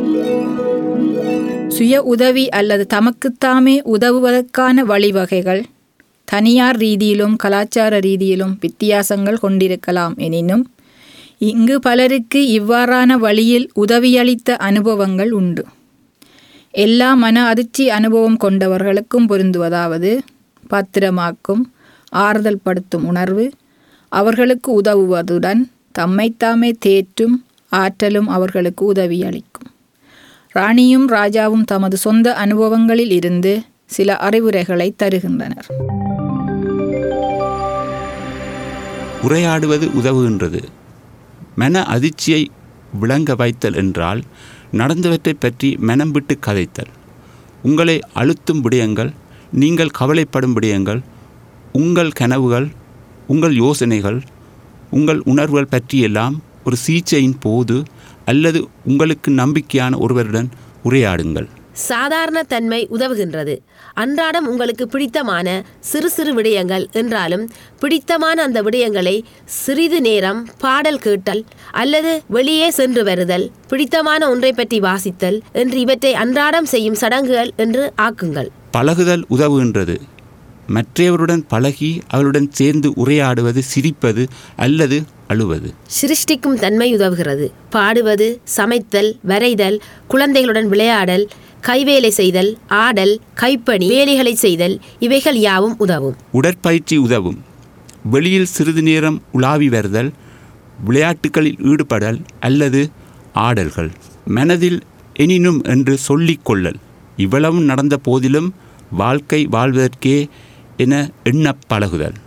சுய உதவி அல்லது தமக்குத்தாமே உதவுவதற்கான வழிவகைகள் தனியார் ரீதியிலும் கலாச்சார ரீதியிலும் வித்தியாசங்கள் கொண்டிருக்கலாம் எனினும் இங்கு பலருக்கு இவ்வாறான வழியில் உதவியளித்த அனுபவங்கள் உண்டு எல்லா மன அதிர்ச்சி அனுபவம் கொண்டவர்களுக்கும் பொருந்துவதாவது பத்திரமாக்கும் ஆறுதல் படுத்தும் உணர்வு அவர்களுக்கு உதவுவதுடன் தம்மைத்தாமே தேற்றும் ஆற்றலும் அவர்களுக்கு உதவியளிக்கும் ராணியும் ராஜாவும் தமது சொந்த அனுபவங்களில் இருந்து சில அறிவுரைகளை தருகின்றனர் உரையாடுவது உதவுகின்றது மன அதிர்ச்சியை விளங்க வைத்தல் என்றால் நடந்தவற்றை பற்றி மனம் விட்டு கதைத்தல் உங்களை அழுத்தும் விடயங்கள் நீங்கள் கவலைப்படும் விடயங்கள் உங்கள் கனவுகள் உங்கள் யோசனைகள் உங்கள் உணர்வுகள் பற்றியெல்லாம் ஒரு சிகிச்சையின் போது அல்லது உங்களுக்கு நம்பிக்கையான ஒருவருடன் உரையாடுங்கள் சாதாரண தன்மை உதவுகின்றது அன்றாடம் உங்களுக்கு பிடித்தமான சிறு சிறு விடயங்கள் என்றாலும் பிடித்தமான அந்த விடயங்களை சிறிது நேரம் பாடல் கேட்டல் அல்லது வெளியே சென்று வருதல் பிடித்தமான ஒன்றை பற்றி வாசித்தல் என்று இவற்றை அன்றாடம் செய்யும் சடங்குகள் என்று ஆக்குங்கள் பழகுதல் உதவுகின்றது மற்றவருடன் பழகி அவருடன் சேர்ந்து உரையாடுவது சிரிப்பது அல்லது அழுவது சிருஷ்டிக்கும் தன்மை உதவுகிறது பாடுவது சமைத்தல் வரைதல் குழந்தைகளுடன் விளையாடல் கைவேலை செய்தல் ஆடல் கைப்பணி வேலைகளை செய்தல் இவைகள் யாவும் உதவும் உடற்பயிற்சி உதவும் வெளியில் சிறிது நேரம் உலாவி வருதல் விளையாட்டுகளில் ஈடுபடல் அல்லது ஆடல்கள் மனதில் எனினும் என்று சொல்லிக் கொள்ளல் இவ்வளவும் நடந்த போதிலும் வாழ்க்கை வாழ்வதற்கே என எண்ணப் பழகுதல்